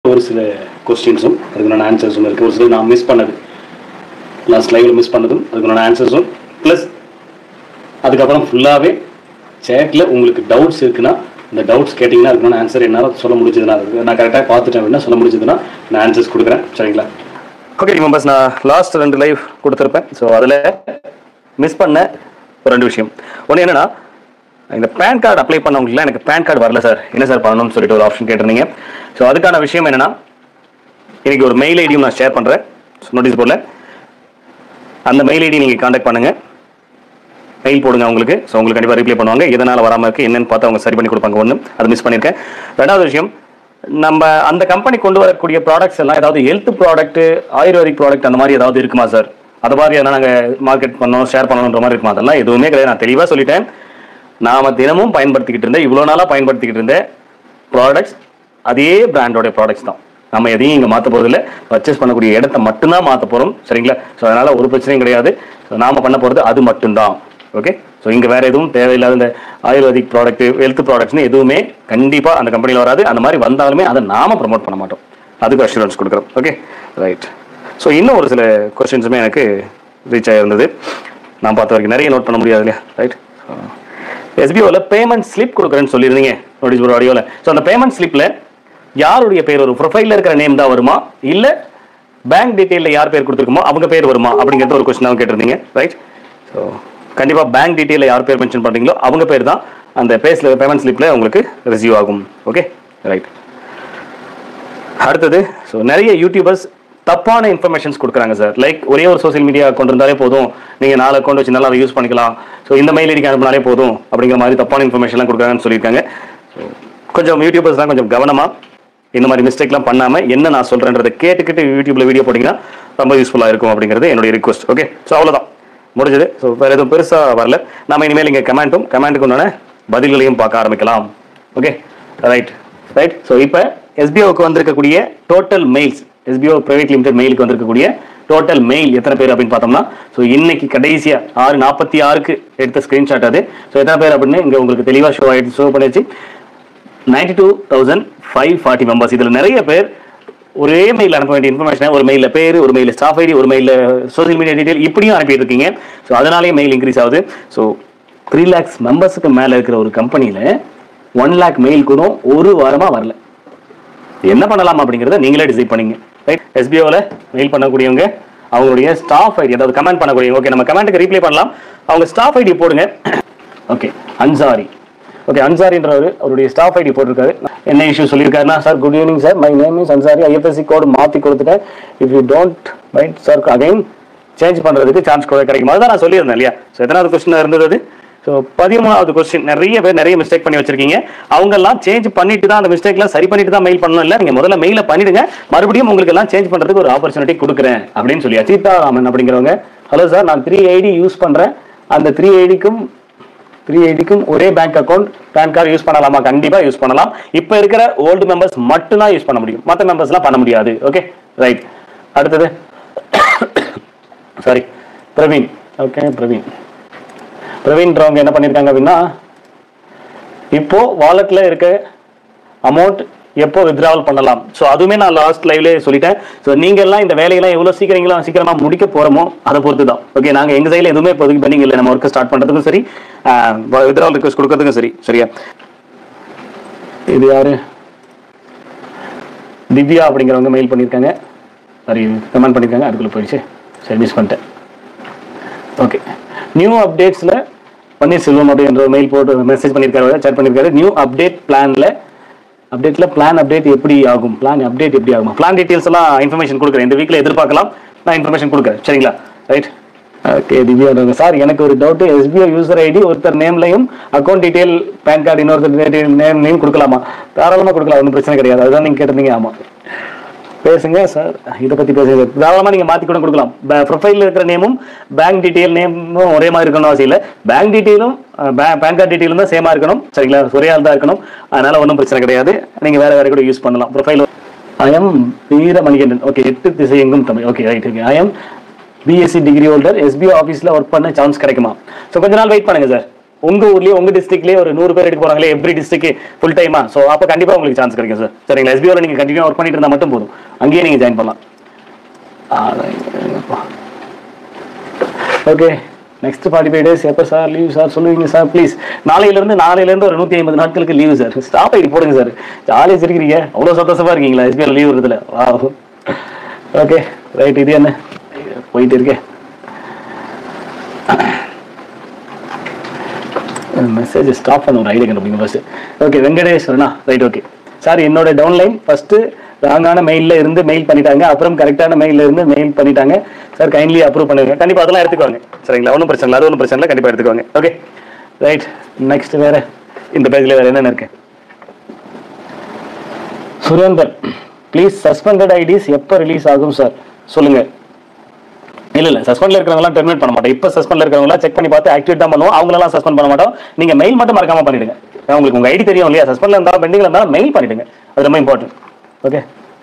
ஒரு சில கொஸ்டின்ஸும் அதுக்குண்டான ஆன்சர்ஸும் இருக்குது ஒரு சில நான் மிஸ் பண்ணது லாஸ்ட் லைவில் மிஸ் பண்ணதும் அதுக்குண்டான ஆன்சர்ஸும் ப்ளஸ் அதுக்கப்புறம் ஃபுல்லாகவே சேட்டில் உங்களுக்கு டவுட்ஸ் இருக்குன்னா இந்த டவுட்ஸ் கேட்டிங்கன்னா அதுக்கான ஆன்சர் என்னால் சொல்ல முடிஞ்சதுன்னா அதுக்கு நான் கரெக்டாக பார்த்துட்டேன் அப்படின்னா சொல்ல முடிஞ்சதுன்னா நான் ஆன்சர்ஸ் கொடுக்குறேன் சரிங்களா ஓகே மெம்பர்ஸ் நான் லாஸ்ட் ரெண்டு லைவ் கொடுத்துருப்பேன் ஸோ அதில் மிஸ் பண்ண ஒரு ரெண்டு விஷயம் ஒன்று என்னன்னா இந்த பேன் கார்டு அப்ளை பண்ணவங்களுக்குலாம் எனக்கு பேன் கார்டு வரல சார் என்ன சார் பண்ணணும்னு சொல்லிட்டு ஒரு ஆப்ஷன் கேட்டிருந்தீங்க ஸோ அதுக்கான விஷயம் என்னன்னா இன்னைக்கு ஒரு மெயில் ஐடியும் நான் ஷேர் பண்ணுறேன் நோட்டீஸ் போர்டில் அந்த மெயில் ஐடி நீங்கள் காண்டாக்ட் பண்ணுங்கள் மெயில் போடுங்க அவங்களுக்கு ஸோ உங்களுக்கு கண்டிப்பாக ரிப்ளை பண்ணுவாங்க எதனால் வராமல் இருக்குது என்னன்னு பார்த்து அவங்க சரி பண்ணி கொடுப்பாங்க ஒன்று அது மிஸ் பண்ணியிருக்கேன் ரெண்டாவது விஷயம் நம்ம அந்த கம்பெனி கொண்டு வரக்கூடிய ப்ராடக்ட்ஸ் எல்லாம் ஏதாவது ஹெல்த் ப்ராடக்ட் ஆயுர்வேதிக் ப்ராடக்ட் அந்த மாதிரி ஏதாவது இருக்குமா சார் அது மாதிரி எதனா நாங்கள் மார்க்கெட் பண்ணோம் ஷேர் பண்ணணுன்ற மாதிரி இருக்குமா அதெல்லாம் எதுவுமே கிடையாது நான் தெளிவாக சொல்லிட்டேன் நாம தினமும் பயன்படுத்திக்கிட்டு இருந்தேன் இவ்வளோ நாளாக பயன்படுத்திக்கிட்டு இருந்த ப்ராடக்ட்ஸ் அதே பிராண்டோட ப்ராடக்ட்ஸ் தான் நம்ம எதையும் இங்கே மாற்ற போகிறதில்ல பர்ச்சேஸ் பண்ணக்கூடிய இடத்த மட்டும்தான் மாற்ற போகிறோம் சரிங்களா ஸோ அதனால் ஒரு பிரச்சனையும் கிடையாது ஸோ நாம் பண்ண போகிறது அது மட்டும்தான் ஓகே ஸோ இங்கே வேறு எதுவும் தேவையில்லாத இந்த ஆயுர்வேதிக் ப்ராடக்ட் ஹெல்த் ப்ராடக்ட்ஸ்னு எதுவுமே கண்டிப்பாக அந்த கம்பெனியில் வராது அந்த மாதிரி வந்தாலுமே அதை நாம ப்ரமோட் பண்ண மாட்டோம் அதுக்கு அஷூரன்ஸ் கொடுக்குறோம் ஓகே ரைட் ஸோ இன்னும் ஒரு சில கொஸ்டின்ஸுமே எனக்கு ரீச் ஆகிருந்தது நான் பார்த்த வரைக்கும் நிறைய நோட் பண்ண முடியாது இல்லையா ரைட் எஸ்பிஓவில் பேமெண்ட் ஸ்லிப் கொடுக்குறேன்னு சொல்லியிருந்தீங்க நோட்டீஸ் போர்டு ஆடியோவில் ஸோ அந்த பேமெண்ட் ஸ்லிப்பில் யாருடைய பேர் வரும் ப்ரொஃபைலில் இருக்கிற நேம் தான் வருமா இல்லை பேங்க் டீட்டெயிலில் யார் பேர் கொடுத்துருக்குமோ அவங்க பேர் வருமா அப்படிங்கிறது ஒரு கொஸ்டினாக கேட்டிருந்தீங்க ரைட் ஸோ கண்டிப்பாக பேங்க் டீட்டெயிலில் யார் பேர் மென்ஷன் பண்ணுறீங்களோ அவங்க பேர் தான் அந்த பேஸில் பேமெண்ட் ஸ்லிப்பில் உங்களுக்கு ரிசீவ் ஆகும் ஓகே ரைட் அடுத்தது ஸோ நிறைய யூடியூபர்ஸ் தப்பான இன்ஃபர்மேஷன்ஸ் கொடுக்குறாங்க சார் லைக் ஒரே ஒரு சோஷியல் மீடியா கொண்டு இருந்தாலே போதும் நீங்கள் நாலு அக்கௌண்ட் வச்சு நல்லா யூஸ் பண்ணிக்கலாம் ஸோ இந்த மெயில் ஐடிக்கு அனுப்பினாலே போதும் அப்படிங்கிற மாதிரி தப்பான இன்ஃபர்மேஷன்லாம் கொடுக்குறாங்கன்னு சொல்லியிருக்காங்க ஸோ கொஞ்சம் யூடியூபர்ஸ் தான் கொஞ்சம் கவனமாக இந்த மாதிரி மிஸ்டேக்லாம் பண்ணாமல் என்ன நான் சொல்கிறேன்றதை கேட்டுக்கிட்டு யூடியூப்ல வீடியோ போட்டிங்கன்னா ரொம்ப யூஸ்ஃபுல்லாக இருக்கும் அப்படிங்கிறது என்னுடைய ரிக்வஸ்ட் ஓகே ஸோ அவ்வளோதான் முடிஞ்சது ஸோ வேறு எதுவும் பெருசாக வரல நம்ம இனிமேல் இங்கே கமெண்ட்டும் கமெண்ட்டுக்கு உண்டான பதில்களையும் பார்க்க ஆரம்பிக்கலாம் ஓகே ரைட் ரைட் ஸோ இப்போ எஸ்பிஓக்கு வந்திருக்கக்கூடிய total mails SPO private limited மெயிலுக்கு வந்திருக்கக்கூடிய டோட்டல் மெயில் எத்தனை பேர் அப்படின்னு பார்த்தோம்னா ஸோ இன்னைக்கு கடைசியா ஆறு நாற்பத்தி ஆறுக்கு எடுத்த ஸ்கிரீன்ஷாட் அது ஸோ எத்தனை பேர் அப்படின்னு இங்கே உங்களுக்கு தெளிவாக ஷோ ஆகிட்டு ஷோ பண்ணிச்சு ninety two thousand five forty members இதில் நிறைய பேர் ஒரே மெயில் அனுப்ப வேண்டிய இன்ஃபர்மேஷனை ஒரு மெயிலில் பேர் ஒரு மெயிலில் ஸ்டாஃப் ஐடி ஒரு மெயிலில் சோஷியல் மீடியா டீட்டெயில் இப்படியும் அனுப்பிட்டு இருக்கீங்க ஸோ அதனாலேயே மெயில் இன்க்ரீஸ் ஆகுது ஸோ த்ரீ லேக்ஸ் மெம்பர்ஸுக்கு மேலே இருக்கிற ஒரு கம்பெனியில் ஒன் லேக் மெயில் கூட ஒரு வாரமாக வரல என்ன பண்ணலாம் அப்படிங்கிறத நீங்களே டிசைட் பண்ணீங்க ரைட் எஸ்பிஓவில் மெயில் பண்ணக்கூடியவங்க அவங்களுடைய ஸ்டாஃப் ஐடி அதாவது கமெண்ட் பண்ணக்கூடியவங்க ஓகே நம்ம கமெண்ட்டுக்கு ரீப்ளை பண்ணலாம் அவங்க ஸ்டாஃப் ஐடி போடுங்க ஓகே அன்சாரி ஓகே அன்சாரின்றவர் அவருடைய ஸ்டாஃப் ஐடி போட்டிருக்காரு என்ன இஷ்யூ சொல்லியிருக்காருன்னா sir good evening sir my name is Ansari IFSC code மாற்றி கொடுத்துட்டேன் if you don't mind sir again change பண்ணுறதுக்கு சான்ஸ் கூட கிடைக்கும் அதுதான் நான் சொல்லியிருந்தேன் இல்லையா ஸோ எத்தனாவது கொஸ்டின் இருந்தது அது ஸோ பதிமூணாவது கொஸ்டின் நிறைய பேர் நிறைய மிஸ்டேக் பண்ணி வச்சிருக்கீங்க அவங்கெல்லாம் சேஞ்ச் பண்ணிட்டு தான் அந்த மிஸ்டேக்லாம் சரி பண்ணிட்டு தான் மெயில் பண்ணணும் இல்லை நீங்கள் முதல்ல மெயில பண்ணிடுங்க மறுபடியும் உங்களுக்கு எல்லாம் சேஞ்ச் பண்ணுறதுக்கு ஒரு ஆப்பர்ச்சுனிட்டி கொடுக்குறேன் அப்படின்னு சொல்லி சீதாராமன் அப்படிங்கிறவங்க ஹலோ சார் நான் த்ரீ ஐடி யூஸ் பண்ணுறேன் அந்த த்ரீ ஐடிக்கும் த்ரீ ஐடிக்கும் ஒரே bank account PAN card use பண்ணலாமா கண்டிப்பாக யூஸ் பண்ணலாம் இப்போ இருக்கிற ஓல்டு மெம்பர்ஸ் மட்டும்தான் யூஸ் பண்ண முடியும் மற்ற மெம்பர்ஸ்லாம் பண்ண முடியாது ஓகே ரைட் அடுத்தது சாரி பிரவீன் ஓகே பிரவீன் பிரவீன்றவங்க என்ன பண்ணியிருக்காங்க அப்படின்னா இப்போ வாலெட்ல இருக்க அமௌண்ட் எப்போ வித்ராவல் பண்ணலாம் ஸோ அதுவுமே நான் லாஸ்ட் லைவ்லேயே சொல்லிட்டேன் ஸோ நீங்க எல்லாம் இந்த வேலையெல்லாம் எவ்வளோ சீக்கிரங்களா சீக்கிரமா முடிக்க போறோமோ அதை பொறுத்து தான் ஓகே நாங்கள் எங்க சைடில் எதுவுமே இப்போதைக்கு பெண்டிங் இல்லை நம்ம ஒர்க் ஸ்டார்ட் பண்றதுக்கும் சரி வித்ராவல் ரிக்வஸ்ட் கொடுக்கறதுக்கும் சரி சரியா இது யாரு திவ்யா அப்படிங்கிறவங்க மெயில் பண்ணியிருக்காங்க சரி கமெண்ட் பண்ணியிருக்காங்க அதுக்குள்ள போயிடுச்சு சரி மிஸ் பண்ணிட்டேன் ஓகே நியூ அப்டேட்ஸில் பன்னீர்செல்வம் அப்படின்ற மெயில் போட்டு மெசேஜ் பண்ணியிருக்காரு சேட் பண்ணியிருக்காரு நியூ அப்டேட் பிளானில் அப்டேட்டில் பிளான் அப்டேட் எப்படி ஆகும் பிளான் அப்டேட் எப்படி ஆகும் பிளான் டீட்டெயில்ஸ் எல்லாம் இன்ஃபர்மேஷன் கொடுக்குறேன் இந்த வீக்கில் எதிர்பார்க்கலாம் நான் இன்ஃபர்மேஷன் கொடுக்குறேன் சரிங்களா ரைட் ஓகே திவ்யா சார் எனக்கு ஒரு டவுட் எஸ்பிஐ யூசர் ஐடி ஒருத்தர் நேம்லையும் அக்கௌண்ட் டீட்டெயில் பேன் கார்டு இன்னொருத்தர் நேம் நேம் கொடுக்கலாமா தாராளமாக கொடுக்கலாம் ஒன்றும் பிரச்சனை கிடையாது அதுதான் நீங்கள் கேட்டிருந்தீங்க ஆமாம் பேசுங்க சார் இதை பத்தி பேசுங்க தாராளமா நீங்க மாத்தி கூட கொடுக்கலாம் ப்ரொஃபைல்ல இருக்கிற நேமும் பேங்க் டீடைல் நேமும் ஒரே மாதிரி இருக்கணும் அவசியம் இல்லை பேங்க் டீடைலும் பேன் கார்டு டீடைலும் தான் சேமா இருக்கணும் சரிங்களா ஒரே ஆள் தான் இருக்கணும் அதனால ஒன்றும் பிரச்சனை கிடையாது நீங்க வேற வேற கூட யூஸ் பண்ணலாம் ப்ரொஃபைல் ஐஎம் வீர மணிகண்டன் ஓகே எட்டு திசை எங்கும் Tamil okay right okay I'm BSc degree holder SPO ஆஃபீஸில் ஒர்க் பண்ண சான்ஸ் கிடைக்குமா ஸோ கொஞ்ச நாள் வெயிட் பண்ணுங்க சார் உங்க ஊர்லயே உங்க டிஸ்ட்ரிக்ட்லயே ஒரு நூறு பேர் எடுக்க போறாங்களே எவ்ரி டிஸ்ட்ரிக்ட் ஃபுல் டைமா ஸோ அப்போ கண்டிப்பா உங்களுக்கு சான்ஸ் கிடைக்கும் சார் சரிங்களா எஸ்பிஓல நீங்க கண்டினியூ ஒர்க் பண்ணிட்டு இருந்தா மட்டும் போதும் அங்கேயே நீங்க ஜாயின் பண்ணலாம் okay next forty five days எப்போ சார் லீவ் சார் சொல்லுவீங்க சார் ப்ளீஸ் நாளையிலேருந்து நாளையிலேருந்து ஒரு நூற்றி ஐம்பது நாட்களுக்கு லீவு சார் ஸ்டாப் ஐடி போடுங்க சார் ஜாலியாக சிரிக்கிறீங்க அவ்வளோ சந்தோஷமா இருக்கீங்களா எஸ்பிஐ லீவ் வருதுல வா ஓகே ரைட் இது என்ன போயிட்டு இருக்கேன் மெசேஜ் ஸ்டாப் பண்ண ஒரு ஐடியா கண்டுபிடிங்க ஃபர்ஸ்ட் ஓகே வெங்கடேஸ்வரனா ரைட் ஓகே சார் என்னோட டவுன்லைன் ஃபர்ஸ்ட் ராங்கான மெயில்ல இருந்து மெயில் பண்ணிட்டாங்க அப்புறம் கரெக்டான மெயில்ல இருந்து மெயில் பண்ணிட்டாங்க சார் கைண்ட்லி அப்ரூவ் பண்ணுங்க கண்டிப்பா அதெல்லாம் எடுத்துக்கோங்க சரிங்களா ஒன்றும் பிரச்சனை இல்லை அது ஒன்றும் பிரச்சனை இல்லை கண்டிப்பா எடுத்துக்கோங்க ஓகே ரைட் நெக்ஸ்ட் வேற இந்த பேஜ்ல வேற என்னென்ன இருக்கு சுரேந்தர் ப்ளீஸ் சஸ்பெண்டட் ஐடிஸ் எப்போ ரிலீஸ் ஆகும் சார் சொல்லுங்க இல்ல இல்ல சஸ்பெண்ட்ல இருக்கிறவங்களாம் டெர்மினேட் பண்ண மாட்டோம் இப்போ சஸ்பெண்ட்ல இருக்கிறவங்களாம் செக் பண்ணி பார்த்து ஆக்டிவேட் தான் பண்ணுவோம் அவங்களெல்லாம் சஸ்பெண்ட் பண்ண மாட்டோம் நீங்க மெயில் மட்டும் மறக்காம பண்ணிடுங்க ஏன்னா உங்களுக்கு உங்க ஐடி தெரியும் இல்லையா சஸ்பெண்ட்ல இருந்தாலும் பெண்டிங்ல இருந்தாலும் மெயில் பண்ணிடுங்க அது ரொம்ப இம்பார்ட்டன்ட் ஓகே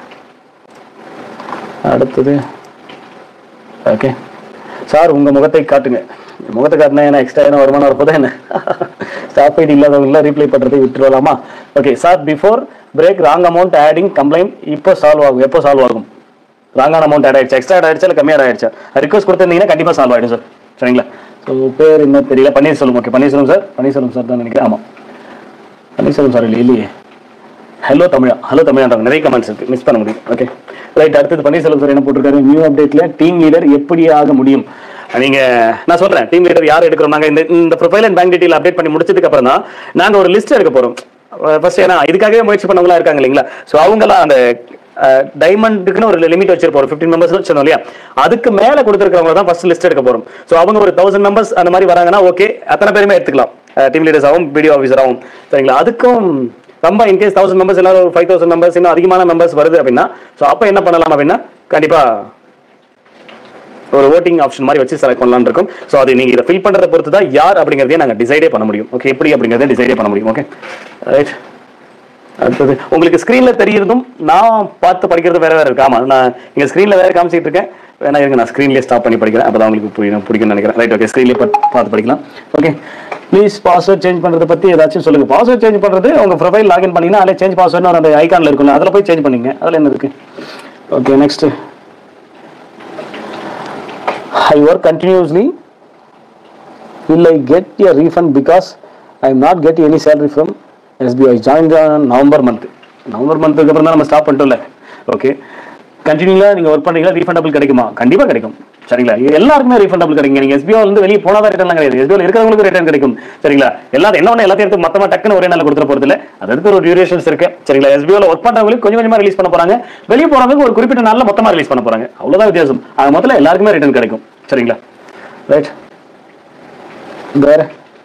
அடுத்தது ஓகே சார் உங்க முகத்தை காட்டுங்க முகத்தை காட்டினா என்ன எக்ஸ்ட்ரா என்ன வருமானம் வரப்போதா என்ன ஸ்டாப் ஐடி இல்லாதவங்க ரீப்ளை பண்றதை விட்டுருவலாமா okay sir before break wrong amount adding complaint இப்போ சால்வ் ஆகும் எப்போ சால்வ் ஆகும் ராங்கான அமௌண்ட் ஆட் ஆயிடுச்சு எக்ஸ்ட்ரா ஆட் ஆயிடுச்சு இல்லை கம்மியாக ஆயிடுச்சு ரிக்வஸ்ட் கொடுத்துருந்தீங்கன்னா கண்டிப்பாக சால்வ் ஆயிடும் சார் சரிங்களா ஸோ பேர் என்ன தெரியல Panneerselvam okay Panneerselvam sir Panneerselvam sir தான் நினைக்கிறேன் ஆமாம் பன்னீர்செல்வம் சார் இல்லை இல்லையே ஹலோ தமிழா ஹலோ தமிழான்றாங்க நிறைய கமெண்ட்ஸ் இருக்கு மிஸ் பண்ண முடியும் ஓகே ரைட் அடுத்தது பன்னீர்செல்வம் சார் என்ன போட்டிருக்காரு நியூ அப்டேட்ல டீம் லீடர் எப்படி ஆக முடியும் நீங்க நான் சொல்றேன் டீம் லீடர் யார் எடுக்கிறோம் நாங்க இந்த இந்த profile and bank detail update பண்ணி முடிச்சதுக்கு அப்புறம் தான் நாங்க ஒரு லிஸ்ட் எடுக்க போறோம் ஃபர்ஸ்ட் ஏன்னா இதுக்காகவே முயற்சி பண்ணவங்களா இருக்காங்க இல்லைங்களா ஸோ அவங்களாம் அந்த டைமண்டுக்குன்னு ஒரு லிமிட் வச்சிருப்போம் ஒரு ஃபிஃப்டின் மெம்பர்ஸ் சொன்னோம் இல்லையா அதுக்கு மேல கொடுத்துருக்கவங்க தான் ஃபர்ஸ்ட் லிஸ்ட் எடுக்க போறோம் ஸோ அவங்க ஒரு தௌசண்ட் மெம்பர்ஸ் அந்த மாதிரி வராங்கன்னா ஓகே அத்தனை பேருமே எடுத்துக்கலாம் டீம் லீடர்ஸ் ஆகும் வீடியோ ஆஃபீஸர் ஆகும் சரிங்களா அதுக்கும் ரொம்ப இன்கேஸ் தௌசண்ட் மெம்பர்ஸ் எல்லாரும் ஒரு ஃபைவ் தௌசண்ட் மெம்பர்ஸ் இன்னும் அதிகமான மெம்பர்ஸ் வருது அப்படின்னா ஸோ அப்போ என்ன பண்ணலாம் அப்படின்னா கண்டிப்பா ஒரு ஓட்டிங் ஆப்ஷன் மாதிரி வச்சு செலக்ட் பண்ணலாம்னு இருக்கும் ஸோ அது நீங்க இதை ஃபில் பண்றதை பொறுத்து தான் யார் அப்படிங்கிறதே நாங்கள் டிசைடே பண்ண முடியும் ஓகே எப்படி அப்படிங்கிறத டிசைடே பண்ண முடியும் ஓகே ரைட் அடுத்தது உங்களுக்கு ஸ்க்ரீன்ல தெரியறதும் நான் பார்த்து படிக்கிறது வேற வேற இருக்கு ஆமா நான் இங்க ஸ்க்ரீன்ல வேற காமிச்சிட்டு இருக்கேன் வேணா இருங்க நான் ஸ்க்ரீன்லேயே ஸ்டாப் பண்ணி படிக்கிறேன் அப்பதான் உங்களுக்கு புரியும் பிடிக்கும்னு நினைக்கிறேன் ரைட் ஓகே ஸ்க்ரீன்லேயே பார்த்து படிக்கலாம் ஓகே ப்ளீஸ் பாஸ்வேர்ட் சேஞ்ச் பண்றதை பத்தி ஏதாச்சும் சொல்லுங்க பாஸ்வேர்ட் சேஞ்ச் பண்றது உங்க ப்ரொஃபைல் லாகின் பண்ணீங்கன்னா அதில் சேஞ்ச் பாஸ்வேர்ட்னு ஒரு அந்த ஐகான்ல இருக்கும்ல அதில் போய் சேஞ்ச் பண்ணீங்க அதில் என்ன இருக்கு okay next I work continuously. Will I get a refund because I am not getting any salary from SBI? I joined on November month. November மந்த்துக்கு அப்புறம் தான் நம்ம ஸ்டாப் பண்ணிட்டோம்ல ஓகே கண்டினியூலாக நீங்கள் ஒர்க் பண்ணீங்களா ரீஃபண்டபிள் கிடைக்குமா கண்டிப்பாக கிடைக்கும் சரிங்களா இது எல்லாருக்குமே ரீஃபண்டபிள் கிடைக்கும் நீங்கள் எஸ்பிஐ வந்து வெளியே போனாதான் ரிட்டர்ன் கிடையாது எஸ்பிஐ இருக்கிறவங்களுக்கு ரிட்டர்ன் கிடைக்கும் சரிங்களா எல்லாரும் என்ன ஒன்று எல்லாத்தையும் எடுத்து மொத்தமாக டக்குன்னு ஒரே நாள் கொடுத்துட போகிறது இல்லை அது எடுத்து ஒரு டியூரேஷன்ஸ் இருக்கு சரிங்களா எஸ்பிஐல ஒர்க் பண்ணுறவங்களுக்கு கொஞ்சம் கொஞ்சமாக ரிலீஸ் பண்ண போறாங்க வெளியே போறவங்களுக்கு ஒரு குறிப்பிட்ட நாளில் மொத்தமாக ரிலீஸ் பண்ண போறாங்க அவ்வளோதான் வித்தியாசம் அது மொத்தத்தில் எல்லாருக்குமே ரிட்டர்ன் கிடைக்கும் சரிங்களா ரைட் வேற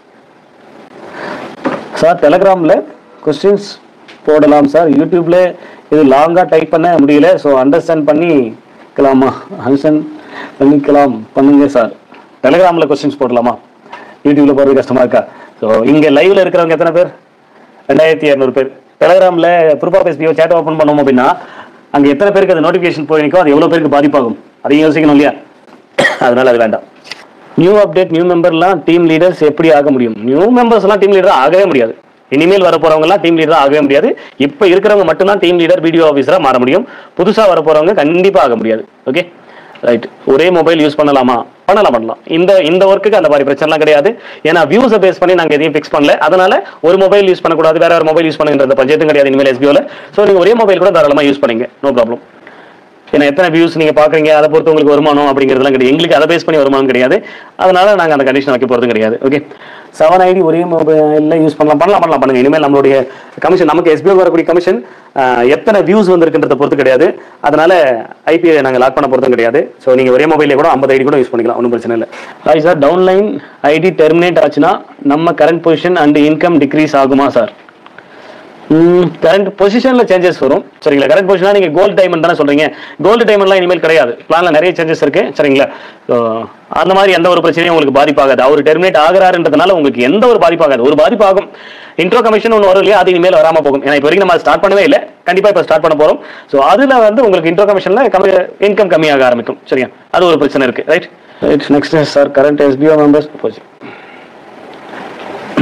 சார் டெலகிராமில் கொஸ்டின்ஸ் போடலாம் சார் யூடியூப்ல இது லாங்காக டைப் பண்ண முடியல ஸோ அண்டர்ஸ்டாண்ட் பண்ணிக்கலாமா அண்டர்ஸ்டாண்ட் பண்ணிக்கலாம் பண்ணுங்க சார் டெலகிராமில் கொஸ்டின்ஸ் போடலாமா யூடியூப்ல போகிறது கஷ்டமா இருக்கா ஸோ இங்கே லைவ்ல இருக்கிறவங்க எத்தனை பேர் ரெண்டாயிரத்தி இரநூறு பேர் டெலகிராமில் proof of SPO chat open பண்ணோம் அப்படின்னா அங்கே எத்தனை பேருக்கு அது நோட்டிஃபிகேஷன் போய் நிற்கும் அது எவ்வளோ பேருக்கு பாதிப்பாகும் அதையும் யோசிக்கணும் இல்லையா அதனால அது வேண்டாம் நியூ அப்டேட் நியூ மெம்பர்லாம் டீம் லீடர்ஸ் எப்படி ஆக முடியும் நியூ மெம்பர்ஸ்லாம் டீம் லீடர் ஆகவே முடியாது இனிமேல் வர போறவங்கலாம் டீம் லீடர் ஆகவே முடியாது இப்போ இருக்கிறவங்க மட்டும்தான் டீம் லீடர் வீடியோ ஆஃபீஸரா மாற முடியும் புதுசா வர போறவங்க கண்டிப்பா ஆக முடியாது ஓகே ரைட் ஒரே மொபைல் யூஸ் பண்ணலாமா பண்ணலாம் பண்ணலாம் இந்த இந்த ஒர்க்குக்கு அந்த மாதிரி பிரச்சனைலாம் கிடையாது ஏன்னா வியூஸை பேஸ் பண்ணி நாங்கள் எதையும் ஃபிக்ஸ் பண்ணல அதனால ஒரு மொபைல் யூஸ் பண்ணக்கூடாது வேற ஒரு மொபைல் யூஸ் பண்ணுங்கிற பட்ஜெட்டும் கிடையாது இனிமேல் எஸ்பிஓல ஸோ நீங்கள் ஒரே மொபைல் கூட தாராளமாக யூஸ் பண்ணீங்க நோ ப்ராப்ளம் ஏன்னா எத்தனை வியூஸ் நீங்க பாக்குறீங்க அதை பொறுத்து உங்களுக்கு வருமானம் அப்படிங்கிறதுலாம் கிடையாது எங்களுக்கு அதை பேஸ் பண்ணி வருமானம் கிடையாது அதனால நாங்க அந்த கண்டிஷன் வைக்க போறது கிடையாது ஓகே செவன் ஐடி ஒரே மொபைல்ல யூஸ் பண்ணலாம் பண்ணலாம் பண்ணலாம் பண்ணுங்க இனிமேல் நம்மளுடைய கமிஷன் நமக்கு எஸ்பிஐ வரக்கூடிய கமிஷன் எத்தனை வியூஸ் வந்திருக்குன்றத பொறுத்து கிடையாது அதனால ஐபிஐ நாங்க லாக் பண்ண போறதும் கிடையாது ஸோ நீங்க ஒரே மொபைலே கூட ஐம்பது ஐடி கூட யூஸ் பண்ணிக்கலாம் ஒன்றும் பிரச்சனை இல்லை hi sir downline ID terminate ஆச்சுன்னா நம்ம current position and income decrease ஆகுமா சார் கரண்ட் பொசிஷன்ல சேஞ்சஸ் வரும் சரிங்களா கரண்ட் பொசிஷனா நீங்க கோல்டு டைமண்ட் தானே சொல்றீங்க கோல்டு டைமண்ட்லாம் இனிமேல் கிடையாது பிளான்ல நிறைய சேஞ்சஸ் இருக்கு சரிங்களா So, அந்த மாதிரி எந்த ஒரு பிரச்சனையும் உங்களுக்கு பாதிப்பாகாது அவர் டெர்மினேட் ஆகிறாருன்றதுனால உங்களுக்கு எந்த ஒரு பாதிப்பாகாது ஒரு பாதிப்பு ஆகும் இன்ட்ரோ கமிஷன் ஒன்று வரும் இல்லையா அது இனிமேல் வராம போகும் ஏன்னா இப்போ வரைக்கும் நம்ம ஸ்டார்ட் பண்ணவே இல்லை கண்டிப்பா இப்போ ஸ்டார்ட் பண்ண போறோம் ஸோ அதுல வந்து உங்களுக்கு இன்ட்ரோ கமிஷன்ல இன்கம் கம்மியாக ஆரம்பிக்கும் சரியா அது ஒரு பிரச்சனை இருக்கு right right next sir current SPO members போச்சு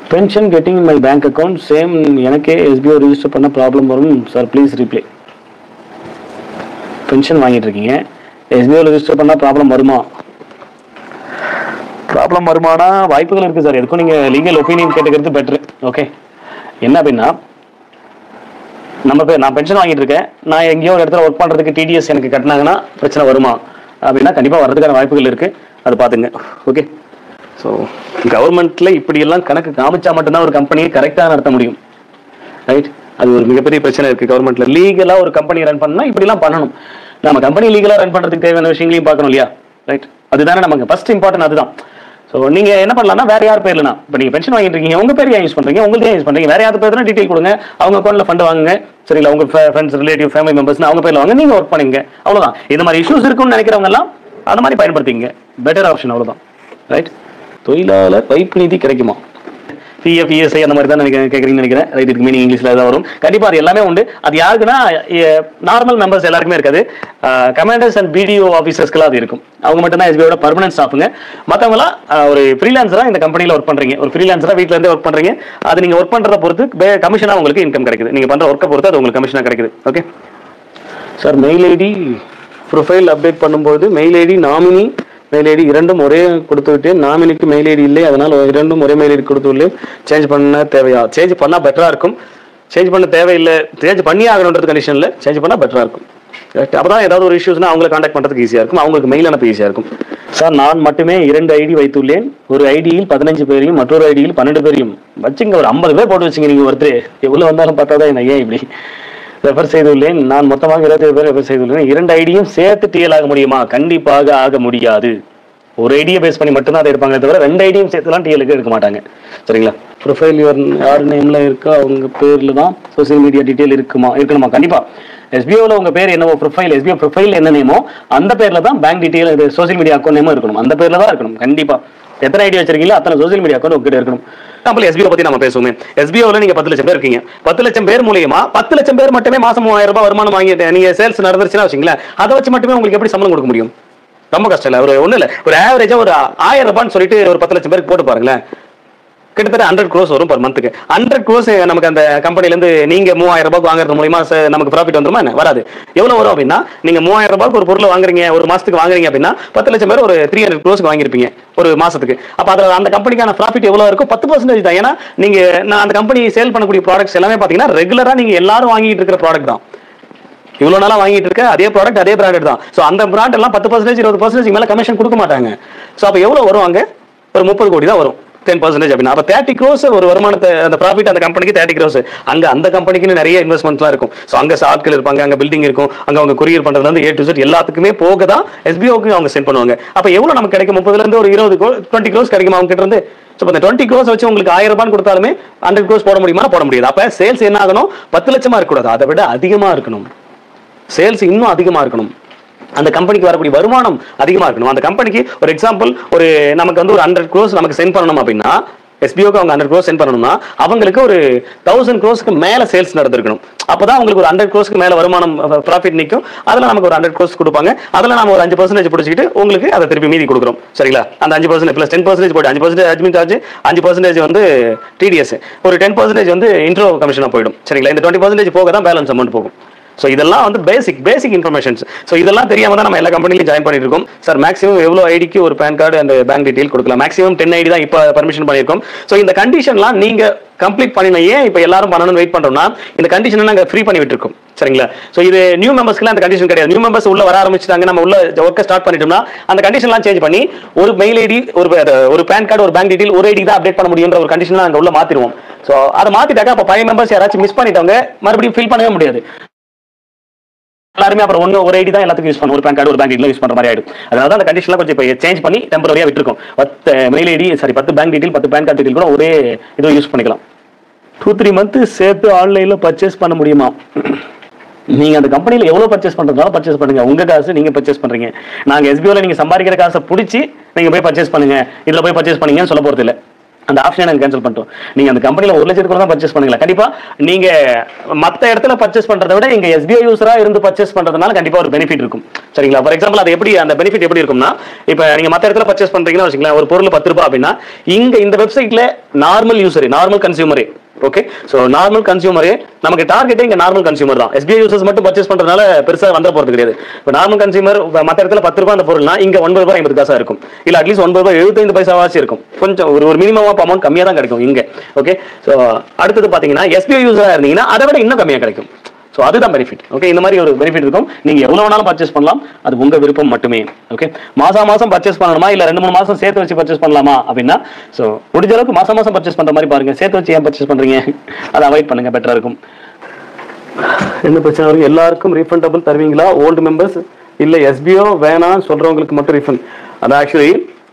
pension getting my bank account same எனக்கே எஸ்பிஓ ரிஜிஸ்டர் பண்ண ப்ராப்ளம் வரும் சார் ப்ளீஸ் ரீப்ளே பென்ஷன் வாங்கிட்டு இருக்கீங்க எஸ்பிஓ ரிஜிஸ்டர் பண்ணால் ப்ராப்ளம் வருமா ப்ராப்ளம் வருமானா வாய்ப்புகள் இருக்குது சார் எதுக்கும் நீங்கள் லீகல் ஒப்பீனியன் கேட்டுக்கிறது பெட்ரு ஓகே என்ன அப்படின்னா நம்ம பேர் நான் பென்ஷன் வாங்கிட்டு இருக்கேன் நான் எங்கேயோ ஒரு இடத்துல ஒர்க் பண்ணுறதுக்கு டிடிஎஸ் எனக்கு கட்டினாங்கன்னா பிரச்சனை வருமா அப்படின்னா கண்டிப்பாக வர்றதுக்கான வாய்ப்புகள் இருக்குது அது பார்த்துங்க ஓகே ஸோ கவர்மெண்ட்டில் இப்படியெல்லாம் கணக்கு காமிச்சா மட்டும்தான் ஒரு கம்பெனியை கரெக்டாக நடத்த முடியும் ரைட் அது ஒரு மிகப்பெரிய பிரச்சனை இருக்கு கவர்மெண்ட்ல லீகலா ஒரு கம்பெனி ரன் பண்ணா இப்படிலாம் பண்ணணும் நம்ம கம்பெனி லீகலா ரன் பண்றதுக்கு தேவையான விஷயங்களையும் பார்க்கணும் இல்லையா ரைட் அதுதானே நமக்கு ஃபர்ஸ்ட் இம்பார்ட்டன் அதுதான் ஸோ நீங்க என்ன பண்ணலாம்னா வேற யார் பேர்லனா இப்போ நீங்க பென்ஷன் வாங்கிட்டு இருக்கீங்க உங்க பேர் ஏன் யூஸ் பண்றீங்க உங்களுக்கு ஏன் யூஸ் பண்றீங்க வேற யார் பேர்னா டீடைல் கொடுங்க அவங்க அக்கௌண்ட்ல ஃபண்ட் வாங்குங்க சரிங்களா உங்க ஃப்ரெண்ட்ஸ் ரிலேட்டிவ் ஃபேமிலி மெம்பர்ஸ் அவங்க பேர்ல வாங்க நீங்க ஒர்க் பண்ணுங்க அவ்வளவுதான் இந்த மாதிரி இஷ்யூஸ் இருக்குன்னு நினைக்கிறவங்க எல்லாம் அந்த மாதிரி பயன்படுத்திங்க பெட்டர் ஆப்ஷன் அவ்வளவுதான் ரைட் தொழிலாளர் வைப்பு நிதி கிடைக்குமா பிஎஃப் இஎஸ்ஐ அந்த மாதிரி தான் நினைக்க கேட்குறீங்கன்னு நினைக்கிறேன் ரைட் இதுக்கு மீனிங் இங்கிலீஷில் தான் வரும் கண்டிப்பாக அது எல்லாமே உண்டு அது யாருக்குன்னா நார்மல் மெம்பர்ஸ் எல்லாருக்குமே இருக்காது கமாண்டர்ஸ் அண்ட் பிடிஓ ஆஃபீஸர்ஸ்க்குலாம் அது இருக்கும் அவங்க மட்டும் தான் எஸ்பிஐயோட பர்மனன்ட் ஸ்டாஃபுங்க மற்றவங்களாம் ஒரு ஃப்ரீலான்சராக இந்த கம்பெனியில் ஒர்க் பண்ணுறீங்க ஒரு ஃப்ரீலான்சராக வீட்டில் இருந்தே ஒர்க் பண்ணுறீங்க அது நீங்கள் ஒர்க் பண்ணுறத பொறுத்து கமிஷனாக உங்களுக்கு இன்கம் கிடைக்குது நீங்கள் பண்ணுற ஒர்க்கை பொறுத்து அது உங்களுக்கு கமிஷனாக கிடைக்குது okay sir mail ID profile update பண்ணும்போது mail ID nominee mail ID இரண்டும் ஒரே கொடுத்து விட்டேன் நாமினிக்கு மெயில் ஐடி இல்லை அதனால் இரண்டும் ஒரே மெயில் ஐடி கொடுத்து உள்ளேன் சேஞ்ச் பண்ண தேவையா சேஞ்ச் பண்ணால் பெட்டராக இருக்கும் சேஞ்ச் பண்ண தேவையில்லை சேஞ்ச் பண்ணி ஆகணுன்றது கண்டிஷனில் சேஞ்ச் பண்ணால் பெட்டராக இருக்கும் கரெக்ட் அப்போ தான் ஏதாவது ஒரு இஷ்யூஸ்னா அவங்களை காண்டாக்ட் பண்ணுறதுக்கு ஈஸியாக இருக்கும் அவங்களுக்கு மெயில் அனுப்ப ஈஸியாக இருக்கும் சார் நான் மட்டுமே இரண்டு ஐடி வைத்துள்ளேன் ஒரு ஐடியில் பதினஞ்சு பேரையும் மற்றொரு ஐடியில் பன்னெண்டு பேரையும் வச்சுங்க ஒரு ஐம்பது பேர் போட்டு வச்சுங்க நீங்கள் ஒருத்தர் எவ்வளோ வந்தாலும் பார்த்தா தான் என்ன ஏன் இப்படி ரெஃபர் செய்துள்ளேன் நான் மொத்தமாக இருபத்தி பேர் ரெஃபர் செய்துள்ளேன் இரண்டு ஐடியும் சேர்த்து டிஎல் ஆக முடியுமா கண்டிப்பாக ஆக முடியாது ஒரு ஐடியை பேஸ் பண்ணி மட்டும்தான் அதை எடுப்பாங்க தவிர ரெண்டு ஐடியும் சேர்த்துலாம் டிஎலுக்கு எடுக்க மாட்டாங்க சரிங்களா ப்ரொஃபைல் யுவர் யார் நேம்ல இருக்கா அவங்க பேர்ல தான் சோசியல் மீடியா டீட்டெயில் இருக்குமா இருக்கணுமா கண்டிப்பா எஸ்பிஓல உங்க பேர் என்னவோ ப்ரொஃபைல் எஸ்பிஓ ப்ரொஃபைல் என்ன நேமோ அந்த பேர்ல தான் பேங்க் டீட்டெயில் இது சோசியல் மீடியா அக்கௌண்ட் நேமும் இருக்கணும் அந்த பேர்ல தான் இருக்கணும் கண்டிப்பா எத்தனை ஐடி வச்சிருக்கீங்களோ அத்தனை சோசியல் மீடியா அக்கௌண்ட் உங்ககிட்ட இருக்கணும் எக்ஸாம்பிள் எஸ்பிஓ பத்தி நம்ம பேசுவோமே எஸ்பிஓல நீங்க பத்து லட்சம் பேர் இருக்கீங்க பத்து லட்சம் பேர் மூலியமா பத்து லட்சம் பேர் மட்டுமே மாசம் மூவாயிரம் ரூபாய் வருமானம் வாங்கிட்டு நீங்க சேல்ஸ் நடந்துருச்சுன்னா வச்சுங்களேன் அதை வச்சு மட்டுமே உங்களுக்கு எப்படி சம்பளம் கொடுக்க முடியும் ரொம்ப கஷ்டம் இல்ல ஒரு ஒண்ணு இல்ல ஒரு ஆவரேஜா ஒரு ஆயிரம் ரூபான்னு சொல்லிட்டு ஒரு பத்து லட்சம் பேருக்கு போட்டு பாருங்களேன் கிட்டத்தட்ட ஹண்ட்ரட் க்ரோஸ் வரும் பர் மந்த்துக்கு ஹண்ட்ரட் க்ரோஸ் நமக்கு அந்த கம்பெனில இருந்து நீங்க மூவாயிரம் ரூபாய்க்கு வாங்குறது மூலியமா ச- நமக்கு ப்ராஃபிட் வந்துருமா என்ன வராது எவ்வளவு வரும் அப்படின்னா நீங்க மூவாயிரம் ரூபாய்க்கு ஒரு பொருள் வாங்குறீங்க ஒரு மாசத்துக்கு வாங்குறீங்க அப்படின்னா பத்து லட்சம் பேர் ஒரு த்ரீ ஹண்ட்ரட் க்ரோஸ்க்கு வாங்கியிருப்பீங்க ஒரு மாசத்துக்கு அப்ப அதுல அந்த கம்பெனிக்கான ப்ராஃபிட் எவ்வளவு இருக்கும் பத்து பர்சன்டேஜ் தான் ஏன்னா நீங்க நான் அந்த கம்பெனி சேல் பண்ணக்கூடிய ப்ராடக்ட்ஸ் எல்லாமே பாத்தீங்கன்னா ரெகுலரா நீங்க எல்லாரும் வாங்கிட்டு இருக்கிற ப்ராடக்ட் தான் இவ்வளவு நாளா வாங்கிட்டு இருக்க அதே ப்ராடக்ட் அதே பிராண்டட் தான் சோ அந்த பிராண்ட் எல்லாம் பத்து பர்சன்டேஜ் இருபது பர்சன்டேஜ் மேல கமிஷன் கொடுக்க மாட்டாங்க சோ அப்ப எவ்வளவு வரும் அங்க ஒரு முப்பது கோடி தான் வரும் டென் பர்சன்டேஜ் அப்படின்னா அப்ப தேர்ட்டி க்ரோஸ் ஒரு வருமானத்தை அந்த ப்ராஃபிட் அந்த கம்பெனிக்கு தேர்ட்டி க்ரோஸ் அங்க அந்த கம்பெனிக்கு நிறைய இன்வெஸ்ட்மெண்ட்லாம் இருக்கும் சோ அங்க ஆட்கள் இருப்பாங்க அங்க பில்டிங் இருக்கும் அங்க அவங்க கொரியர் பண்றதுல இருந்து ஏ டு செட் எல்லாத்துக்குமே போக தான் எஸ்பிஓக்கு அவங்க சென்ட் பண்ணுவாங்க அப்ப எவ்வளவு நமக்கு கிடைக்கும் முப்பதுல இருந்து ஒரு இருபது டுவெண்ட்டி க்ரோஸ் கிடைக்கும் அவங்க கிட்ட இருந்து ஸோ இந்த டுவெண்ட்டி க்ரோஸ் வச்சு உங்களுக்கு ஆயிரம் ரூபாய் கொடுத்தாலுமே ஹண்ட்ரட் க்ரோஸ் போட முடியுமா போட முடியாது அப்ப சேல்ஸ் என்ன ஆகணும் பத்து லட்சமா இருக்கக்கூடாது அதை விட அதிகமா இருக்கணும் சேல்ஸ் இன்னும் அதிகமா இருக்கணும் அந்த கம்பெனிக்கு வரக்கூடிய வருமானம் அதிகமா இருக்கணும் அந்த கம்பெனிக்கு ஒரு எக்ஸாம்பிள் ஒரு நமக்கு வந்து ஒரு ஹண்ட்ரட் க்ரோஸ் நமக்கு சென்ட் பண்ணணும் அப்படின்னா எஸ்பிஓக்கு அவங்க ஹண்ட்ரட் க்ரோஸ் சென்ட் பண்ணணும்னா அவங்களுக்கு ஒரு தௌசண்ட் க்ரோஸ்க்கு மேல சேல்ஸ் நடந்திருக்கணும் அப்பதான் அவங்களுக்கு ஒரு ஹண்ட்ரட் க்ரோஸ்க்கு மேல வருமானம் ப்ராஃபிட் நிற்கும் அதுல நமக்கு ஒரு ஹண்ட்ரட் க்ரோஸ் கொடுப்பாங்க அதுல நம்ம ஒரு அஞ்சு பர்சன்டேஜ் பிடிச்சிட்டு உங்களுக்கு அதை திருப்பி மீதி கொடுக்குறோம் சரிங்களா அந்த அஞ்சு பர்சன்டேஜ் பிளஸ் டென் பர்சன்டேஜ் போட்டு அஞ்சு பர்சன்டேஜ் அட்மின் சார்ஜ் அஞ்சு பர்சன்டேஜ் வந்து டிடிஎஸ் ஒரு டென் பர்சன்டேஜ் வந்து இன்ட்ரோ கமிஷனாக போயிடும் சரிங்களா இந்த டுவெண்ட்டி பர்சன்டேஜ் போக தான் பேலன்ஸ் அமௌண்ட் போகும் ஸோ இதெல்லாம் வந்து பேசிக் பேசிக் இன்ஃபர்மேஷன்ஸ் ஸோ இதெல்லாம் தெரியாம தான் நம்ம எல்லா கம்பெனிலையும் ஜாயின் பண்ணிட்டு இருக்கோம் சார் மேக்ஸிமம் எவ்வளோ ஐடிக்கு ஒரு பேன் கார்டு அந்த பேங்க் டீடைல் கொடுக்கலாம் மேக்ஸிமம் டென் ஐடி தான் இப்போ பர்மிஷன் பண்ணியிருக்கோம் ஸோ இந்த கண்டிஷன்லாம் நீங்க கம்ப்ளீட் பண்ணின ஏன் இப்போ எல்லாரும் பண்ணணும்னு வெயிட் பண்றோம்னா இந்த கண்டிஷனை நாங்கள் ஃப்ரீ பண்ணி விட்டுருக்கோம் சரிங்களா ஸோ இது நியூ மெம்பர்ஸ்க்குலாம் அந்த கண்டிஷன் கிடையாது நியூ மெம்பர்ஸ் உள்ள வர ஆரம்பிச்சிட்டாங்க நம்ம உள்ள ஒர்க்கை ஸ்டார்ட் பண்ணிட்டோம்னா அந்த கண்டிஷன்லாம் சேஞ்ச் பண்ணி ஒரு மெயில் ஐடி ஒரு ஒரு பேன் கார்டு ஒரு பேங்க் டீடைல் ஒரு ஐடி தான் அப்டேட் பண்ண முடியுன்ற ஒரு கண்டிஷன் நாங்கள் உள்ள மாத்திருவோம் ஸோ அதை மாத்திட்டாக்க அப்போ பழைய மெம்பர்ஸ் யாராச்சும் மிஸ் பண்ணிட்டவங்க மறுபடியும் ஃபில் பண்ணவே முடியாது எல்லாருமே அப்புறம் ஒன்று ஒரு ஐடி தான் எல்லாத்துக்கும் யூஸ் பண்ணும் ஒரு பேன் கார்டு ஒரு பேங்க் ஐடியில் யூஸ் பண்ற மாதிரி ஆயிடும் அதனால தான் அந்த கண்டிஷன்லாம் கொஞ்சம் இப்போ சேஞ்ச் பண்ணி டெம்பரரியா விட்டுருக்கோம் பத்து மெயில் ஐடி சாரி பத்து பேங்க் டீடைல் பத்து பேன் கார்டு டீடைல் கூட ஒரே இதை யூஸ் பண்ணிக்கலாம் டூ த்ரீ மந்த் சேர்த்து ஆன்லைன்ல பர்ச்சேஸ் பண்ண முடியுமா நீங்க அந்த கம்பெனில எவ்வளவு பர்ச்சேஸ் பண்றதுனால பர்ச்சேஸ் பண்ணுங்க உங்க காசு நீங்க பர்ச்சேஸ் பண்றீங்க நாங்க எஸ்பிஓல நீங்க சம்பாதிக்கிற காசை பிடிச்சி நீங்க போய் பர்ச்சேஸ் பண்ணுங்க இதுல போய் பர்ச்சேஸ் பண்ணீங்கன்னு சொல்ல போறது இல்ல அந்த ஆப்ஷனை நாங்கள் கேன்சல் பண்ணிட்டோம் நீங்க அந்த கம்பெனில ஒரு லட்சத்துக்கு கூட தான் பர்ச்சேஸ் பண்ணுங்களா கண்டிப்பா நீங்க மத்த இடத்துல பர்ச்சேஸ் பண்றதை விட இங்க எஸ்பிஐ யூசரா இருந்து பர்ச்சேஸ் பண்றதுனால கண்டிப்பா ஒரு பெனிஃபிட் இருக்கும் சரிங்களா ஃபார் எக்ஸாம்பிள் அது எப்படி அந்த பெனிஃபிட் எப்படி இருக்கும்னா இப்போ நீங்க மத்த இடத்துல பர்ச்சேஸ் பண்றீங்கன்னா வச்சுக்கலாம் ஒரு பொருள் பத்து ரூபாய் அப்படின்னா இங்க இந்த வெப்சைட்ல நார்மல் யூசர் நார்மல் கன்சியூமரே ஓகே சோ நார்மல் கன்சியூமரே நமக்கு டார்கெட்டே இங்க நார்மல் கன்சியூமர் தான் எஸ்பிஐ யூசர்ஸ் மட்டும் பர்ச்சேஸ் பண்றதுனால பெருசா வந்த போறது கிடையாது இப்போ நார்மல் கன்சியூமர் மத்த இடத்துல பத்து ரூபாய் அந்த பொருள்னா இங்க ஒன்பது ரூபாய் ஐம்பது காசா இருக்கும் இல்ல அட்லீஸ்ட் ஒன்பது ரூபாய் எழுபத்தைந்து பைசாவாச்சும் இருக்கும் கொஞ்சம் ஒரு ஒரு மினிமம் ஆஃப் அமௌண்ட் கம்மியா தான் கிடைக்கும் இங்க ஓகே சோ அடுத்தது பாத்தீங்கன்னா எஸ்பிஐ யூசரா இருந்தீங்கன்னா அதை விட இன்னும் கம்மியா கிடைக்கும் ஸோ அதுதான் பெனிஃபிட் ஓகே இந்த மாதிரி ஒரு பெனிஃபிட் இருக்கும் நீங்க எவ்வளவு வேணாலும் பர்ச்சேஸ் பண்ணலாம் அது உங்க விருப்பம் மட்டுமே ஓகே மாசம் மாசம் பர்ச்சேஸ் பண்ணணுமா இல்ல ரெண்டு மூணு மாசம் சேர்த்து வச்சு பர்ச்சேஸ் பண்ணலாமா அப்படின்னா ஸோ முடிஞ்ச அளவுக்கு மாசம் மாசம் பர்ச்சேஸ் பண்ற மாதிரி பாருங்க சேர்த்து வச்சு ஏன் பர்ச்சேஸ் பண்றீங்க அதை அவாய்ட் பண்ணுங்க பெட்டரா இருக்கும் என்ன பிரச்சனை வரும் எல்லாருக்கும் ரீஃபண்டபிள் தருவீங்களா ஓல்டு மெம்பர்ஸ் இல்ல எஸ்பிஓ வேணாம் சொல்றவங்களுக்கு மட்டும் ரீஃபண்ட் அது ஆக்சுவலி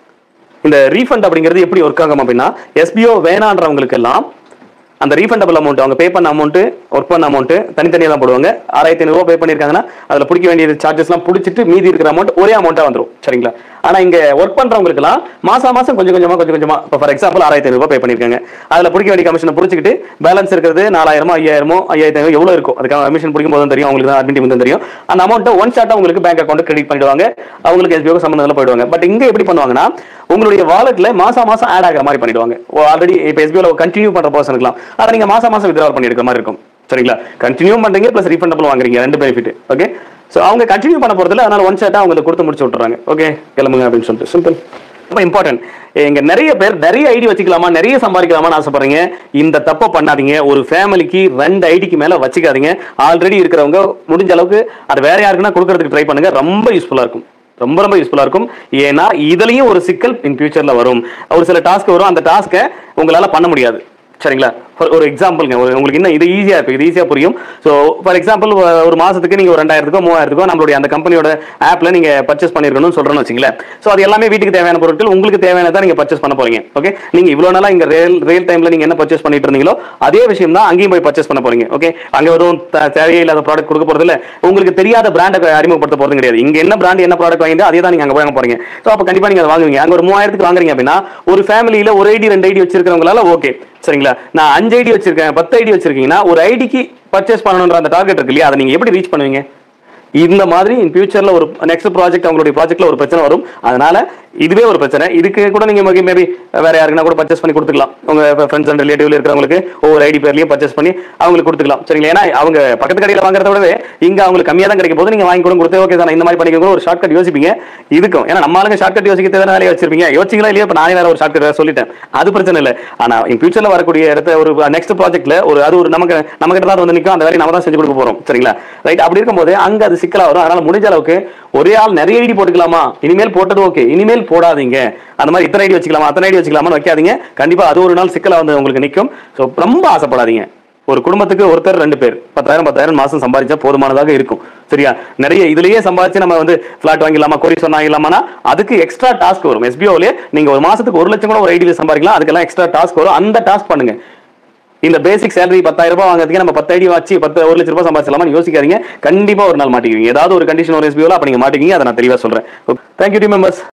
இந்த ரீஃபண்ட் அப்படிங்கிறது எப்படி ஒர்க் ஆகும் அப்படின்னா எஸ்பிஓ வேணான்றவங்களுக்கு எல்லாம் அந்த ரீஃபண்டபிள் அமௌண்ட் அவங்க பே பண்ண அமௌண்ட் ஒர்க் பண்ண அமௌண்ட் தனித்தனியாக தான் போடுவாங்க ஆறாயிரத்தி ஐநூறுவா பே பண்ணியிருக்காங்கன்னா அதில் பிடிக்க வேண்டிய சார்ஜஸ்லாம் பிடிச்சிட்டு மீதி இருக்கிற அமௌண்ட் ஒரே அமௌண்ட்டாக வந்துடும் சரிங்களா ஆனால் இங்கே ஒர்க் பண்ணுறவங்களுக்குலாம் மாசம் மாசம் கொஞ்சம் கொஞ்சமாக கொஞ்சம் கொஞ்சமாக இப்போ ஃபார் எக்ஸாம்பிள் ஆறாயிரத்தி ஐநூறுபா பே பண்ணியிருக்காங்க அதில் பிடிக்க வேண்டிய கமிஷனை பிடிச்சிக்கிட்டு பேலன்ஸ் இருக்கிறது நாலாயிரமோ ஐயாயிரமோ ஐயாயிரத்தி ஐநூறு எவ்வளோ இருக்கும் அதுக்காக கமிஷன் பிடிக்கும் போதும் தெரியும் அவங்களுக்கு தான் அட்மிட் வந்து தெரியும் அந்த அமௌண்ட்டை ஒன் ஷாட்டாக உங்களுக்கு பேங்க் அக்கௌண்ட் கிரெடிட் பண்ணிடுவாங்க அவங்களுக்கு எஸ்பிஓ சம்மந்தத்தில் போயிடுவாங்க பட் இங்கே எப்படி பண்ணுவாங்கன்னா உங்களுடைய வாலெட்ல மாசம் மாசம் ஆட் ஆகிற மாதிரி பண்ணிடுவாங்க ஆல்ரெடி இப்போ எஸ்பிஓல கண்டினியூ பண்ற பர்சனுக்குலாம் அதை நீங்க மாசம் மாசம் வித்ட்ரா பண்ணி எடுக்கிற மாதிரி இருக்கும் சரிங்களா கண்டினியூ பண்றீங்க ப்ளஸ் ரீஃபண்டபிள் வாங்குறீங்க ரெண்டு பெனிஃபிட் ஓகே ஸோ அவங்க கண்டினியூ பண்ண போறதுல அதனால ஒன் ஷாட்டா அவங்களுக்கு கொடுத்து முடிச்சு விட்டுறாங்க ஓகே கிளம்புங்க அப்படின்னு சொல்லிட்டு சிம்பிள் ரொம்ப இம்பார்ட்டன்ட் இங்க நிறைய பேர் நிறைய ஐடி வச்சுக்கலாமா நிறைய சம்பாதிக்கலாமான்னு ஆசைப்படுறீங்க இந்த தப்பை பண்ணாதீங்க ஒரு ஃபேமிலிக்கு ரெண்டு ஐடிக்கு மேல வச்சுக்காதீங்க ஆல்ரெடி இருக்கிறவங்க முடிஞ்ச அளவுக்கு அது வேற யாருக்குன்னா கொடுக்கறதுக்கு ட்ரை பண்ணுங்க ரொம்ப யூஸ்ஃபுல்லா இருக்கும் ரொம்ப ரொம்ப யூஸ்ஃபுல்லா இருக்கும் ஏன்னா இதுலயும் ஒரு சிக்கல் இன் ஃபியூச்சர்ல வரும் ஒரு சில டாஸ்க் வரும் அந்த டாஸ்க்கை உங்களால பண்ண முடியாது சரிங்களா For- ஒரு எக்ஸாம்பிள்ங்க ஒரு உங்களுக்கு இன்னும் இது ஈஸியா இருக்கு இது ஈஸியா புரியும் ஸோ ஃபார் எக்ஸாம்பிள் ஒரு மாசத்துக்கு நீங்க ஒரு ரெண்டாயிரத்துக்கோ மூவாயிரத்துக்கோ நம்மளுடைய அந்த கம்பெனியோட ஆப்ல நீங்க பர்ச்சேஸ் பண்ணிருக்கணும்னு சொல்றேன்னு வச்சுங்களேன் ஸோ அது எல்லாமே வீட்டுக்கு தேவையான பொருட்கள் உங்களுக்கு தேவையானதான் நீங்க பர்ச்சேஸ் பண்ண போறீங்க ஓகே நீங்க இவ்வளவு நாளா இங்க ரியல் ரியல் டைம்ல நீங்க என்ன பர்ச்சேஸ் பண்ணிட்டு இருந்தீங்களோ அதே விஷயம் தான் அங்கேயும் போய் பர்ச்சேஸ் பண்ண போறீங்க ஓகே அங்க எதுவும் த- தேவையே இல்லாத ப்ராடக்ட் கொடுக்க போறது இல்ல உங்களுக்கு தெரியாத பிராண்டை அறிமுகப்படுத்த போறது கிடையாது இங்க என்ன பிராண்ட் என்ன ப்ராடக்ட் வாங்கிட்டு அதே தான் நீங்க அங்க வாங்க போறீங்க ஸோ அப்ப கண்டிப்பா நீங்க அதை வாங்குவீங்க அங்க ஒரு மூவாயிரத்துக்கு வாங்குறீங்க அப்படின்னா ஒரு ஃபேமிலியில ஒரு ஐடி ரெண்டு ஐடி வச்சிருக்கிறவங்களால ஓகே சரிங்களா நான் அஞ்சு ஐடி வச்சிருக்கேன் பத்து ஐடி வச்சிருக்கீங்கன்னா ஒரு ஐடிக்கு பர்ச்சேஸ் பண்ணணுன்ற அந்த டார்கெட் இருக்கு இல்லையா அதை நீங்க எப்படி ரீச் பண்ணுவீங்க இந்த மாதிரி இன் ஃபியூச்சர்ல ஒரு நெக்ஸ்ட் ப்ராஜெக்ட் அவங்களுடைய ப்ராஜெக்ட்ல ஒரு பிரச்சனை வரும் அதனால இதுவே ஒரு பிரச்சனை இதுக்கு கூட நீங்க மேபி வேற யாருக்குன்னா கூட பர்ச்சேஸ் பண்ணி கொடுத்துக்கலாம் உங்க ஃப்ரெண்ட்ஸ் அண்ட் ரிலேட்டிவ்ல இருக்கிறவங்களுக்கு ஒவ்வொரு ஐடி பேர்லயும் பர்ச்சேஸ் பண்ணி அவங்களுக்கு கொடுத்துக்கலாம் சரிங்களா ஏன்னா அவங்க பக்கத்து கடையில வாங்குறத விடவே இங்க அவங்களுக்கு கம்மியா தான் கிடைக்கும் போது நீங்க வாங்கி கூட கொடுத்து ஓகே சார் இந்த மாதிரி பண்ணிக்கோங்க ஒரு ஷார்ட் கட் யோசிப்பீங்க இதுக்கும் ஏன்னா நம்ம ஆளுங்க ஷார்ட் கட் யோசிக்க தேவையான வேலையை வச்சிருப்பீங்க யோசிச்சிங்களா இல்லையா இப்ப நானே வேற ஒரு ஷார்ட் கட் சொல்லிட்டேன் அது பிரச்சனை இல்லை ஆனா இன் ஃபியூச்சர்ல வரக்கூடிய இடத்த ஒரு நெக்ஸ்ட் ப்ராஜெக்ட்ல ஒரு அது ஒரு நமக்கு நம்ம கிட்ட தான் வந்து நிற்கும் அந்த வேலையை நம்ம தான் செஞ்சு கொடுக்க போறோம் சரிங்களா ரைட் அப்படி இருக்கும்போது அங்க அது சிக்கலா வரும் அதனால முடிஞ்ச அளவுக்கு ஒரே ஆள் நிறைய ஐடி போட்டுக்கலாமா இனிமேல் போட்டது ஓகே இனிமேல் போடாதீங்க அந்த மாதிரி இத்தனை ஐடி வச்சுக்கலாமா அத்தனை ஐடி வச்சுக்கலாமான்னு வைக்காதீங்க கண்டிப்பா அது ஒரு நாள் சிக்கலா வந்து உங்களுக்கு நிற்கும் ஸோ ரொம்ப ஆசைப்படாதீங்க ஒரு குடும்பத்துக்கு ஒருத்தர் ரெண்டு பேர் பத்தாயிரம் பத்தாயிரம் மாசம் சம்பாதிச்சா போதுமானதாக இருக்கும் சரியா நிறைய இதுலயே சம்பாதிச்சு நம்ம வந்து பிளாட் வாங்கிடலாமா கொரி சொன்னா வாங்கிடலாமானா அதுக்கு எக்ஸ்ட்ரா டாஸ்க் வரும் எஸ்பிஓலே நீங்க ஒரு மாசத்துக்கு ஒரு லட்சம் கூட ஒரு ஐடியில் சம்பாதிக்கலாம் அதுக்கெல்லாம் எக்ஸ்ட்ரா டாஸ்க் வரும் அந்த டாஸ்க் பண்ணுங்க இந்த பேசிக் சேலரி பத்தாயிரம் ரூபாய் வாங்குறதுக்கு நம்ம பத்து ஐடி வச்சு பத்து ஒரு லட்ச ரூபாய் சம்பாதிச்சலாமா யோசிக்காதீங்க கண்டிப்பா ஒரு நாள் மாட்டிக்குவீங்க ஏதாவது ஒரு கண்டிஷன் ஒரு எஸ்பிஓல அப்ப நீங்க மாட்டிக்கிங்க அதை நான் தெளிவா சொல்றேன் தேங்க்யூ டீம் மெம்பர்ஸ்